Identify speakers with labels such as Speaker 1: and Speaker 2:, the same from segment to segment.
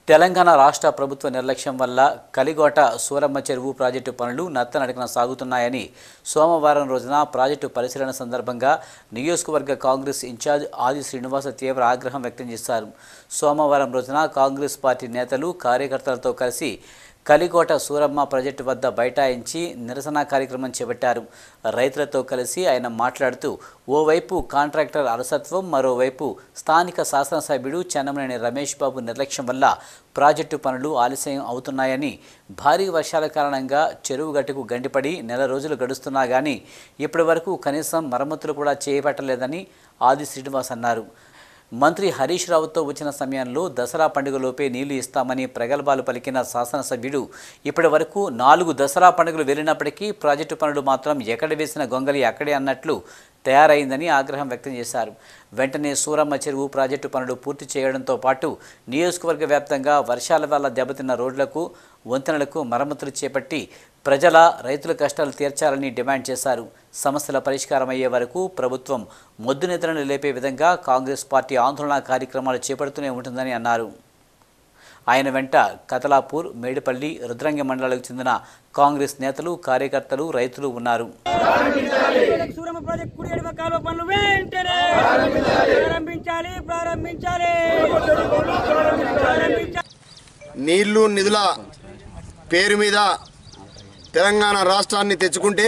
Speaker 1: తెలంగాణ రాష్ట్ర ప్రభుత్వ నిర్లక్ష్యం వల్ల కలిగోట సూరమ్మ చెరువు ప్రాజెక్టు పనులు నత్తనడకన సాగుతున్నాయని సోమవారం రోజున ప్రాజెక్టు పరిశీలన సందర్భంగా నియోజకవర్గ కాంగ్రెస్ ఇన్ఛార్జ్ ఆది శ్రీనివాస తీవ్ర ఆగ్రహం వ్యక్తం చేశారు సోమవారం రోజున కాంగ్రెస్ పార్టీ నేతలు కార్యకర్తలతో కలిసి కలికోట సూరమ్మ ప్రాజెక్టు వద్ద బైఠాయించి నిరసన కార్యక్రమం చేపట్టారు రైతులతో కలిసి ఆయన మాట్లాడుతూ ఓవైపు కాంట్రాక్టర్ అలసత్వం మరోవైపు స్థానిక శాసనసభ్యుడు చెన్నమనేని రమేష్ బాబు నిర్లక్ష్యం వల్ల ప్రాజెక్టు పనులు ఆలస్యం అవుతున్నాయని భారీ వర్షాల కారణంగా చెరువు గట్టుకు గండిపడి నెల రోజులు గడుస్తున్నా కానీ ఇప్పటి వరకు కనీసం మరమ్మతులు కూడా చేపట్టలేదని ఆది శ్రీనివాస్ అన్నారు మంత్రి హరీష్ రావుతో వచ్చిన సమయంలో దసరా పండుగలోపే నీళ్లు ఇస్తామని ప్రగల్భాలు పలికిన శాసనసభ్యుడు ఇప్పటి వరకు నాలుగు దసరా పండుగలు వెళ్ళినప్పటికీ ప్రాజెక్టు పనులు మాత్రం ఎక్కడ వేసిన గొంగలి అక్కడే అన్నట్లు తయారైందని ఆగ్రహం వ్యక్తం చేశారు వెంటనే సూరమ్మ చెరువు ప్రాజెక్టు పనులు పూర్తి చేయడంతో పాటు నియోజకవర్గ వ్యాప్తంగా వర్షాల వల్ల దెబ్బతిన్న రోడ్లకు వంతెనలకు మరమ్మతులు చేపట్టి ప్రజల రైతుల కష్టాలు తీర్చాలని డిమాండ్ చేశారు సమస్యల పరిష్కారం అయ్యే వరకు ప్రభుత్వం మొద్దు నిద్రను లేపే విధంగా కాంగ్రెస్ పార్టీ ఆందోళన కార్యక్రమాలు చేపడుతూనే ఉంటుందని అన్నారు ఆయన వెంట కతలాపూర్ మేడిపల్లి రుద్రంగి మండలాలకు చెందిన కాంగ్రెస్ నేతలు కార్యకర్తలు రైతులు ఉన్నారు
Speaker 2: సూరమ్మ ప్రాజెక్ట్ కుడి ఎడమ కాలువ పనులు వెంటనే ప్రారంభించాలి ప్రారంభించాలి ప్రారంభించాలి
Speaker 3: నీళ్లు నిధుల పేరు మీద తెలంగాణ రాష్ట్రాన్ని తెచ్చుకుంటే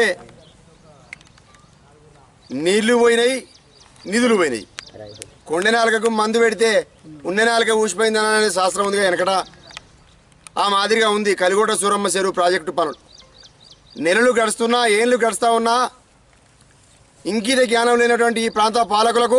Speaker 3: నీళ్లు పోయినాయి నిధులు పోయినాయి కొండ నాలుకకు మందు పెడితే ఉండే నాలుక ఊసిపోయిందనే శాస్త్రం ఉందిగా వెనకట ఆ మాదిరిగా ఉంది కలిగోట సూరమ్మ చెరువు ప్రాజెక్టు పనులు నెలలు గడుస్తున్నా ఏళ్ళు గడుస్తూ ఉన్నా ఇంకిత జ్ఞానం లేనటువంటి ఈ ప్రాంత పాలకులకు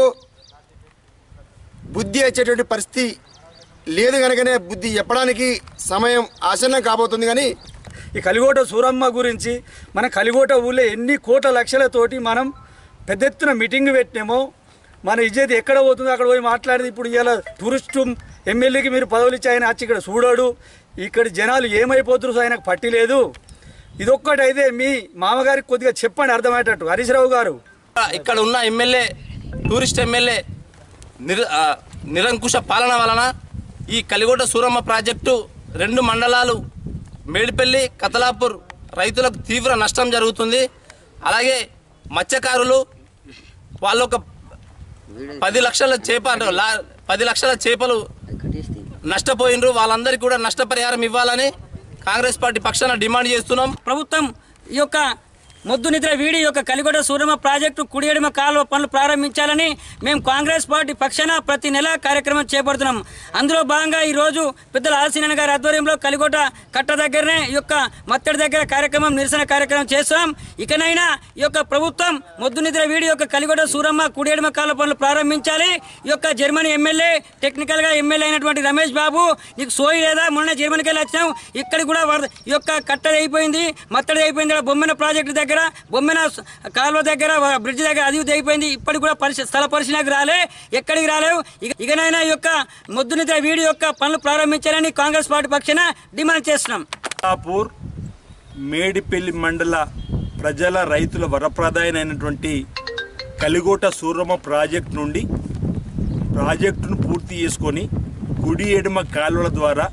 Speaker 3: బుద్ధి వచ్చేటువంటి పరిస్థితి లేదు కనుకనే బుద్ధి చెప్పడానికి సమయం ఆసన్నం కాబోతుంది కానీ
Speaker 4: ఈ కలిగోట సూరమ్మ గురించి మన కలిగోట ఊళ్ళో ఎన్ని కోట్ల లక్షలతోటి మనం పెద్ద ఎత్తున మీటింగ్ పెట్టినామో మన ఇజ్జత్ ఎక్కడ పోతుందో అక్కడ పోయి మాట్లాడేది ఇప్పుడు ఇలా టూరిస్టు ఎమ్మెల్యేకి మీరు పదవులు ఇచ్చి ఆయన వచ్చి ఇక్కడ చూడడు ఇక్కడ జనాలు ఏమైపోతున్నారు ఆయనకు పట్టి లేదు ఇదొక్కటైతే మీ మామగారికి కొద్దిగా చెప్పండి అర్థమయ్యేటట్టు హరీష్ రావు గారు
Speaker 5: ఇక్కడ ఉన్న ఎమ్మెల్యే టూరిస్ట్ ఎమ్మెల్యే నిర ఆ, నిరంకుశ పాలన వలన ఈ కలిగోట సూరమ్మ ప్రాజెక్టు రెండు మండలాలు మేడిపల్లి కతలాపూర్ రైతులకు తీవ్ర నష్టం జరుగుతుంది అలాగే మత్స్యకారులు వాళ్ళు ఒక పది లక్షల చేప అంటే లా- పది లక్షల చేపలు నష్టపోయినరు వాళ్ళందరికీ కూడా నష్టపరిహారం ఇవ్వాలని కాంగ్రెస్ పార్టీ పక్షాన డిమాండ్ చేస్తున్నాం
Speaker 2: ప్రభుత్వం ఈ యొక్క మొద్దు నిద్ర వీడి యొక్క కలిగొడ సూరమ్మ ప్రాజెక్టు కుడి ఎడమ కాలువ పనులు ప్రారంభించాలని మేము కాంగ్రెస్ పార్టీ పక్షాన ప్రతి నెల కార్యక్రమం చేపడుతున్నాం అందులో భాగంగా ఈ రోజు పెద్దల ఆసీనన్న గారి ఆధ్వర్యంలో కలిగొట కట్ట దగ్గరనే ఈ యొక్క మత్తడి దగ్గర కార్యక్రమం నిరసన కార్యక్రమం చేస్తాం ఇకనైనా ఈ యొక్క ప్రభుత్వం మొద్దు నిద్ర వీడి యొక్క కలిగొడ సూరమ్మ కుడి ఎడమ కాలువ పనులు ప్రారంభించాలి ఈ యొక్క జర్మనీ ఎమ్మెల్యే టెక్నికల్ గా ఎమ్మెల్యే అయినటువంటి రమేష్ బాబు నీకు సోయి లేదా మొన్న జర్మనీకి వెళ్ళి వచ్చినాం ఇక్కడ కూడా వరద ఈ యొక్క కట్టడి అయిపోయింది మత్తడి అయిపోయింది ఇక్కడ బొమ్మెన ప్రాజెక్టు దగ్గర బొమ్మెన స- కాలువ దగ్గర వ- బ్రిడ్జ్ దగ్గర అది ఇది అయిపోయింది ఇప్పటికి కూడా పరిశీ స్థల పరిశీలనకు రాలే ఎక్కడికి రాలేవు ఇక ఇకనైనా ఈ యొక్క మొద్దు నిద్ర వీడి యొక్క పనులు ప్రారంభించాలని కాంగ్రెస్ పార్టీ పక్షాన డిమాండ్ చేస్తున్నాం
Speaker 4: కమలాపూర్ మేడిపల్లి మండల ప్రజల రైతుల వరప్రదాయమైనటువంటి కలిగోట సూరమ్మ ప్రాజెక్ట్ నుండి ప్రాజెక్టును పూర్తి చేసుకొని కుడి ఎడమ కాలువల ద్వారా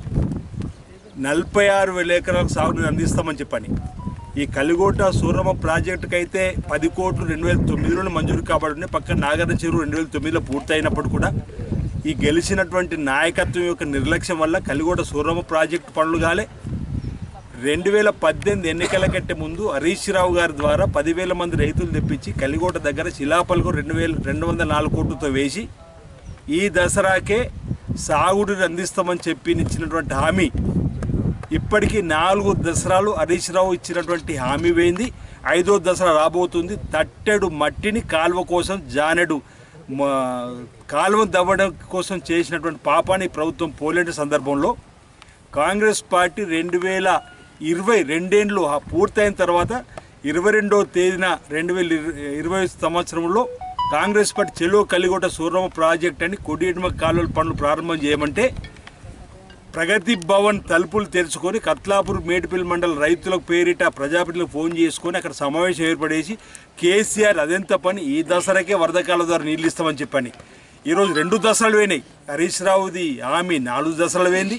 Speaker 4: నలభై ఆరు వేల ఎకరాలకు సాగునీరు అందిస్తామని చెప్పని ఈ కలిగోట సూరమ్మ ప్రాజెక్టుకి అయితే పది కోట్లు రెండు వేల తొమ్మిదిలోనే మంజూరు కాబడి పక్కన నాగార్జున చెరువు రెండు వేల తొమ్మిదిలో పూర్తయినప్పుడు కూడా ఈ గెలిచినటువంటి నాయకత్వం యొక్క నిర్లక్ష్యం వల్ల కలిగోట సూరమ్మ ప్రాజెక్టు పనులు కాలే రెండు వేల పద్దెనిమిది ఎన్నికల కంటే ముందు హరీష్ రావు గారి ద్వారా పదివేల మంది రైతులు తెప్పించి కలిగోట దగ్గర శిలాపలకు రెండు వేల రెండు వందల నాలుగు కోట్లతో వేసి ఈ దసరాకే సాగుడిని అందిస్తామని చెప్పి ఇచ్చినటువంటి హామీ ఇప్పటికీ నాలుగు దసరాలు హరీష్ రావు ఇచ్చినటువంటి హామీ పోయింది ఐదో దసరా రాబోతుంది తట్టెడు మట్టిని కాలువ కోసం జానెడు మ- కాలువ దవ్వడం కోసం చేసినటువంటి పాపాన్ని ప్రభుత్వం పోలేని సందర్భంలో కాంగ్రెస్ పార్టీ రెండు వేల ఇరవై రెండేండ్లు ఆ పూర్తయిన తర్వాత ఇరవై రెండవ తేదీన రెండు వేల ఇర- ఇరవై సంవత్సరంలో కాంగ్రెస్ పార్టీ చెలో కలిగొట సూరమ్మ ప్రాజెక్ట్ అని కొడియడమ కాలువల పనులు ప్రారంభం చేయమంటే ప్రగతి భవన్ తలుపులు తెరుచుకొని కత్లాపూర్ మేడిపల్లి మండల రైతులకు పేరిట ప్రజాప్రతినిధులకు ఫోన్ చేసుకొని అక్కడ సమావేశం ఏర్పడేసి కేసీఆర్ అదెంత పని ఈ దసరాకే వరదకాల ద్వారా నీళ్ళు ఇస్తామని చెప్పని ఈరోజు రెండు దశలు పోయినాయి హరీష్ రావుది హామీ నాలుగు దశలు పోయింది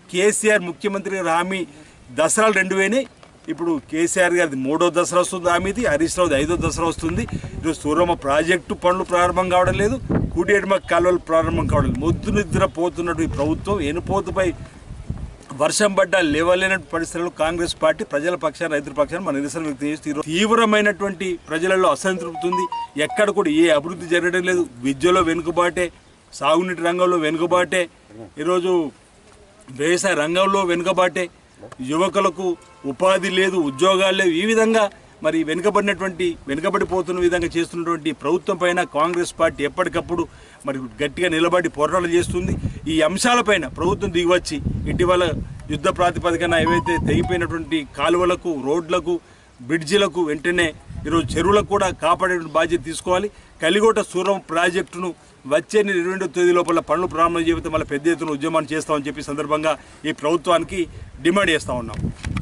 Speaker 4: కేసీఆర్ ముఖ్యమంత్రి గారి హామీ దసరాలు రెండు పోయినాయి ఇప్పుడు కేసీఆర్ గారిది మూడో దసరా వస్తుంది హామీది హరీష్ రావుది ఐదో దసరా వస్తుంది ఈరోజు సూరమ్మ ప్రాజెక్టు పనులు ప్రారంభం కావడం లేదు కూడేడుమ కాలువలు ప్రారంభం కావడం లేదు మొద్దు నిద్ర పోతున్నట్టు ఈ ప్రభుత్వం ఎనుపోతుపై వర్షం పడ్డ లేవలేని పరిస్థితుల్లో కాంగ్రెస్ పార్టీ ప్రజల పక్షాన రైతుల పక్షాన మన నిరసన వ్యక్తం చేస్తూ ఈరోజు తీవ్రమైనటువంటి ప్రజలలో అసంతృప్తి ఉంది ఎక్కడ కూడా ఏ అభివృద్ధి జరగడం లేదు విద్యలో వెనుకబాటే సాగునీటి రంగంలో వెనుకబాటే ఈరోజు వ్యవసాయ రంగంలో వెనుకబాటే యువకులకు ఉపాధి లేదు ఉద్యోగాలు లేవు ఈ విధంగా మరి వెనుకబడినటువంటి వెనుకబడిపోతున్న విధంగా చేస్తున్నటువంటి ప్రభుత్వం పైన కాంగ్రెస్ పార్టీ ఎప్పటికప్పుడు మరి గట్టిగా నిలబడి పోరాటాలు చేస్తుంది ఈ అంశాలపైన ప్రభుత్వం దిగివచ్చి ఇటీవల యుద్ధ ప్రాతిపదికన ఏవైతే తెగిపోయినటువంటి కాలువలకు రోడ్లకు బ్రిడ్జిలకు వెంటనే ఈరోజు చెరువులకు కూడా కాపాడే బాధ్యత తీసుకోవాలి కలిగోట సూరం ప్రాజెక్టును వచ్చే నెల ఇరవై రెండో తేదీ లోపల పనులు ప్రారంభం చేపితే మళ్ళీ పెద్ద ఎత్తున ఉద్యమాన్ని చేస్తామని చెప్పి సందర్భంగా ఈ ప్రభుత్వానికి డిమాండ్ చేస్తా ఉన్నాం